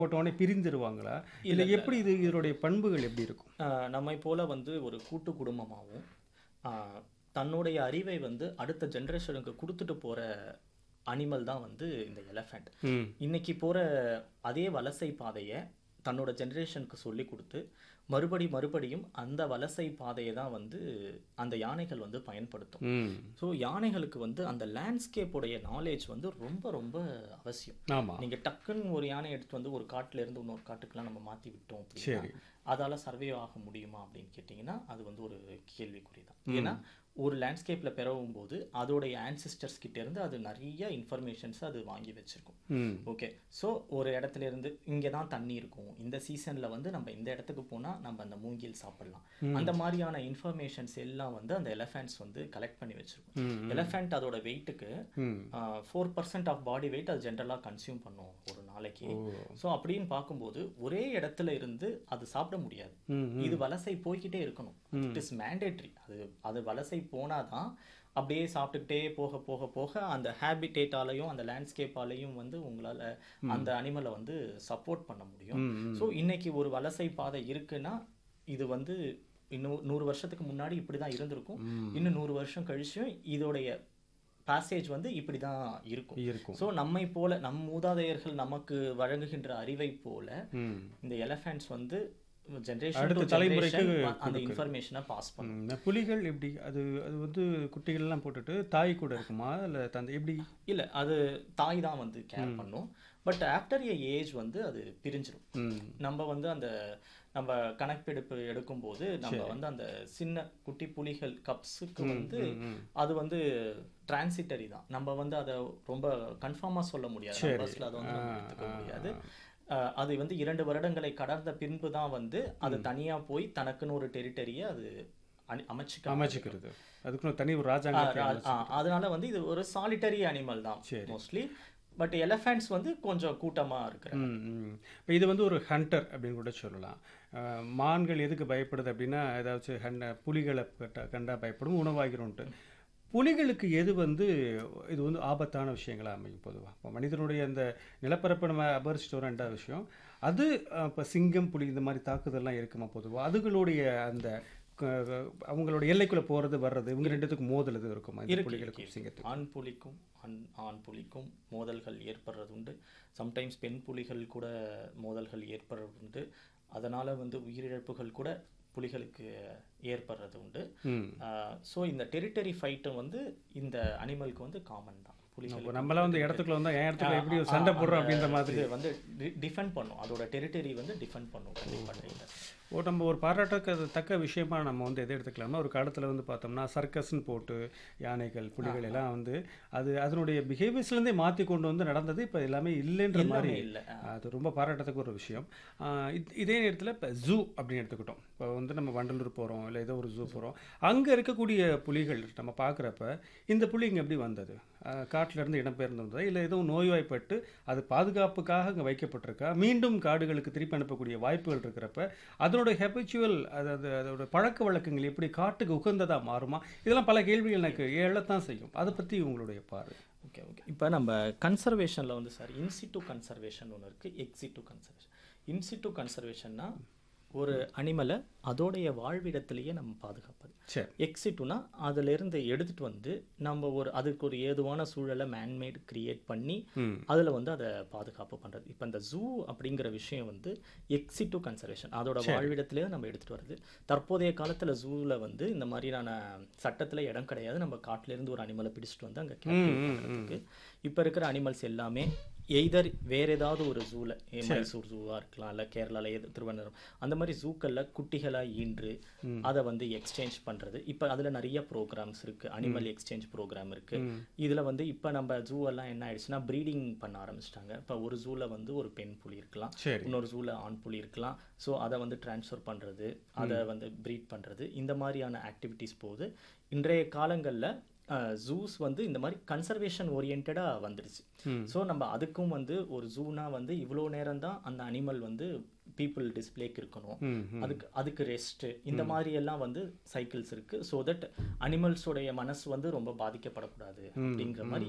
போட்டோடனே பிரிந்துருவாங்களா இல்லை எப்படி இது இதனுடைய பண்புகள் எப்படி இருக்கும் ஆஹ் நம்மை போல வந்து ஒரு கூட்டு குடும்பமாகவும் ஆஹ் தன்னுடைய அறிவை வந்து அடுத்த ஜென்ரேஷனுக்கு கொடுத்துட்டு போற அனிமல் தான் வந்து இந்த எலஃபண்ட் ம் இன்னைக்கு போற அதே வலசை பாதையை தன்னோட ஜென்ரேஷனுக்கு சொல்லி கொடுத்து மறுபடி மறுபடியும் அந்த வலசை பாதையை தான் வந்து அந்த யானைகள் வந்து பயன்படுத்தும் ம் ஸோ யானைகளுக்கு வந்து அந்த லேண்ட்ஸ்கேப்போடைய நாலேஜ் வந்து ரொம்ப ரொம்ப அவசியம் ஆமாம் நீங்க டக்குன்னு ஒரு யானை எடுத்து வந்து ஒரு காட்டுல இருந்து இன்னொரு காட்டுக்கெல்லாம் நம்ம மாத்தி விட்டோம் அப்படின்னா சரி. அதால சர்வே ஆக முடியுமா அப்படின்னு கேட்டிங்கன்னா அது வந்து ஒரு கேள்விக்குறி தான் ஏன்னா ஒரு லேண்ட்ஸ்கேப்ல பெறவும் போது அதோடைய ancestors கிட்ட இருந்து அது நிறைய இன்ஃபர்மேஷன்ஸ் அது வாங்கி வச்சிருக்கும் ம் ஓகே ஸோ ஒரு இடத்துல இருந்து இங்கே தான் தண்ணி இருக்கும் இந்த சீசன்ல வந்து நம்ம இந்த இடத்துக்கு போனா நம்ம அந்த மூங்கில் சாப்பிடலாம் அந்த மாதிரியான இன்ஃபர்மேஷன்ஸ் எல்லாம் வந்து அந்த எலஃபென்ட்ஸ் வந்து கலெக்ட் பண்ணி வச்சிருக்கும் எலஃபென்ட் அதோட வெயிட்டுக்கு ம் four percent of body weight அது ஜென்ரலாக கன்சியூம் பண்ணும் ஒரு நாளைக்கு ஸோ அப்படின்னு பார்க்கும்போது ஒரே இடத்துல இருந்து அது சாப்பிட முடியாது ம், இது வலசை போய்க்கிட்டே இருக்கணும் இட் இஸ் மேண்டேட்ரி அது அது வலசை போனாதான் அப்படியே சாப்பிட்டுக்கிட்டே போக போக போக அந்த ஹேபிடேட்டாலையும் அந்த லேண்ட்ஸ்கேப்பாலையும் வந்து உங்களால அந்த அனிமலை வந்து சப்போர்ட் பண்ண முடியும் ஸோ இன்னைக்கு ஒரு வலசை பாதை இருக்குன்னா இது வந்து இன்னும் நூறு வருஷத்துக்கு முன்னாடி இப்படி தான் இருந்திருக்கும் இன்னும் நூறு வருஷம் கழிச்சும் இதோடைய பாசேஜ் வந்து இப்படி தான் இருக்கும் இருக்கும் ஸோ நம்மை போல நம் மூதாதையர்கள் நமக்கு வழங்குகின்ற அறிவை போல ம் இந்த எலஃபென்ட்ஸ் வந்து ஜென்ரேஷன் அடுத்த தலைமுறைக்கு அந்த இன்ஃபர்மேஷனை பாஸ் பண்ணும் ம், இந்த புலிகள் எப்படி அது அது வந்து குட்டிகள்லாம் போட்டுட்டு தாய் கூட இருக்குமா இல்லை தந்தை எப்படி இல்ல அது தாய் தான் வந்து கேர் பண்ணும் பட் ஆஃப்டர் ஏ ஏஜ் வந்து அது பிரிஞ்சிடும் ம் நம்ம வந்து அந்த நம்ம கணக்கெடுப்பு எடுக்கும்போது நம்ம வந்து அந்த சின்ன குட்டி புலிகள் கப்ஸுக்கு வந்து அது வந்து டிரான்சிட்டரி தான் நம்ம வந்து அதை ரொம்ப கன்ஃபார்மாக சொல்ல முடியாது நம்பர்ஸில் அதை வந்து நம்ம எடுத்துக்க முடியாது அஹ் அது வந்து இரண்டு வருடங்களை கடந்த பின்பு தான் வந்து அது தனியா போய் தனக்குன்னு ஒரு டெரிட்டரியை அது அணி- அமைச்சுக்க அமைச்சுக்கிறது அதுக்குன்னு தனி ஒரு ராஜாங்க ஆ, அதனால வந்து இது ஒரு சாலிட்டரி அனிமல் தான் மோஸ்ட்லி பட் எலஃபென்ட்ஸ் வந்து கொஞ்சம் கூட்டமா இருக்கிற இப்போ இது வந்து ஒரு ஹண்டர் அப்படின்னு கூட சொல்லலாம் அஹ், மான்கள் எதுக்கு பயப்படுது அப்படின்னா ஏதாச்சும் ஹண்ட புலிகளை கட்ட- கண்டா பயப்படும் உணவாகிறோன்ட்டு புலிகளுக்கு எது வந்து இது வந்து ஆபத்தான விஷயங்களா அமையும் பொதுவாக இப்போ மனிதனுடைய அந்த நிலப்பரப்பை நம்ம அபரிச்சிட்டு வர ரெண்டாவது விஷயம் அது இப்போ சிங்கம் புலி இந்த மாதிரி தாக்குதல்லாம் இருக்குமா பொதுவாக அதுகளுடைய அந்த க- அவங்களோட எல்லைக்குள்ளே போகிறது வர்றது இவங்க ரெண்டுத்துக்கும் மோதல் எதுவும் இருக்குமா இந்த புலிகளுக்கும் சிங்கத்துக்கும் ஆண் புலிக்கும் ஆண் ஆண் புலிக்கும் மோதல்கள் ஏற்படுறது உண்டு சம்டைம்ஸ் பெண் புலிகள் கூட மோதல்கள் ஏற்படுறது உண்டு அதனால வந்து உயிரிழப்புகள் கூட புலிகளுக்கு ஏற்படுறது உண்டு ம் ஸோ இந்த டெரிட்டரி ஃபைட்டும் வந்து இந்த அனிமலுக்கு வந்து காமன் தான் புலிகள் இப்போ நம்மளாம் வந்து இடத்துக்குள்ள வந்தால் என் இடத்துல எப்படி சண்டை போடுறோம் அப்படின்ற மாதிரி இது வந்து டிஃபெண்ட் பண்ணும் அதோட டெரிட்டரி வந்து டிஃபெண்ட் பண்ணும் கண்டிப்பாக ஓ நம்ம ஒரு பாராட்டக்க தக்க விஷயமா நம்ம வந்து எதை எடுத்துக்கலாம்னா ஒரு காலத்தில் வந்து பார்த்தோம்னா சர்க்கஸ்ன்னு போட்டு யானைகள் புலிகள் எல்லாம் வந்து அது அதனுடைய பிஹேவியர்ஸ்லேருந்தே மாற்றி கொண்டு வந்து நடந்தது இப்போ எல்லாமே இல்லைன்ற மாதிரி இல்லை அது ரொம்ப பாராட்டத்தக்க ஒரு விஷயம் ஆஹ் இது- இதே நேரத்தில் இப்போ ஜூ அப்படின்னு எடுத்துக்கிட்டோம் இப்போ வந்து நம்ம வண்டலூர் போகிறோம் இல்லை ஏதோ ஒரு ஜூ போகிறோம் அங்கே இருக்கக்கூடிய புலிகள் நம்ம பார்க்குறப்ப இந்த புலி இங்கே எப்படி வந்தது ஆஹ் காட்டுல இருந்து இடம்பெயர்ந்து வந்ததா இல்லை எதுவும் நோய்வாய்ப்பட்டு அது பாதுகாப்புக்காக அங்கே வைக்கப்பட்டிருக்கா மீண்டும் காடுகளுக்கு திருப்பி அனுப்பக்கூடிய வாய்ப்புகள் இருக்கிறப்ப அதனோட ஹெபிச்சுவல் அதாவது அதோட பழக்க வழக்கங்கள் எப்படி காட்டுக்கு உகந்ததா மாறுமா இதெல்லாம் பல கேள்விகள் எனக்கு எழத்தான் செய்யும் அதை பற்றி உங்களுடைய பார்வை ஓகே ஓகே இப்போ நம்ம கன்சர்வேஷனில் வந்து சார் இன்சிட்டு கன்சர்வேஷன் ஒன்று இருக்குது எக்ஸிட்டு கன்சர்வேஷன் இன்சிட்டு கன்சர்வேஷன்னா ஒரு அனிமலை அதோடைய வாழ்விடத்திலேயே நம்ம பாதுகாப்பது சரி எக்ஸிட்டுனா அதிலிருந்து எடுத்துட்டு வந்து நம்ம ஒரு அதுக்கு ஒரு ஏதுவான சூழலை மேன்மேட் கிரியேட் பண்ணி ம் அதில் வந்து அதை பாதுகாப்பு பண்ணுறது இப்போ இந்த ஜூ அப்படிங்கிற விஷயம் வந்து எக்ஸிட்டு கன்சர்வேஷன் அதோட வாழ்விடத்திலே நம்ம எடுத்துகிட்டு வருது தற்போதைய காலத்தில் ஜூவில் வந்து இந்த மாதிரியான சட்டத்தில் இடம் கிடையாது நம்ம காட்டுல இருந்து ஒரு அனிமலை பிடிச்சிட்டு வந்து அங்கே பண்ணுறதுக்கு இப்போ இருக்கிற அனிமல்ஸ் எல்லாமே எய்தர் வேற ஏதாவது ஒரு ஜூவில் மைசூர் ஜூவாக இருக்கலாம் இல்லை கேரளாவில் எது திருவண்ணாமலை அந்த மாதிரி ஜூக்களில் குட்டிகளாக ஈன்று அதை வந்து எக்ஸ்சேஞ்ச் பண்ணுறது இப்போ அதில் நிறைய ப்ரோக்ராம்ஸ் இருக்குது அனிமல் எக்ஸ்சேஞ்ச் ப்ரோக்ராம் இருக்குது இதில் வந்து இப்போ நம்ம ஜூ எல்லாம் என்ன ஆயிடுச்சுன்னா ப்ரீடிங் பண்ண ஆரம்பிச்சிட்டாங்க இப்போ ஒரு ஜூவில் வந்து ஒரு பெண் புலி இருக்கலாம் சரி இன்னொரு ஜூவில் ஆண் புலி இருக்கலாம் ஸோ அதை வந்து ட்ரான்ஸ்ஃபர் பண்ணுறது அதை வந்து ப்ரீட் பண்ணுறது இந்த மாதிரியான ஆக்டிவிட்டீஸ் போகுது இன்றைய காலங்களில் ஜூஸ் வந்து இந்த மாதிரி கன்சர்வேஷன் ஓரியன்டாக வந்துடுச்சு ஸோ நம்ம அதுக்கும் வந்து ஒரு ஜூனா வந்து இவ்வளோ நேரம் தான் அந்த அனிமல் வந்து பீப்புள் டிஸ்பிளேக்கு இருக்கணும் ம் அதுக்கு அதுக்கு ரெஸ்ட் இந்த மாதிரி எல்லாம் வந்து சைக்கிள்ஸ் இருக்கு ஸோ தட் அனிமல்ஸோடைய மனசு வந்து ரொம்ப பாதிக்கப்படக்கூடாது அப்படிங்கிற மாதிரி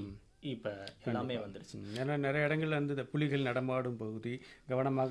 இப்போ எல்லாமே வந்துருச்சு ம், ஏன்னா நிறைய இடங்கள்ல வந்து இந்த புலிகள் நடமாடும் பகுதி கவனமாக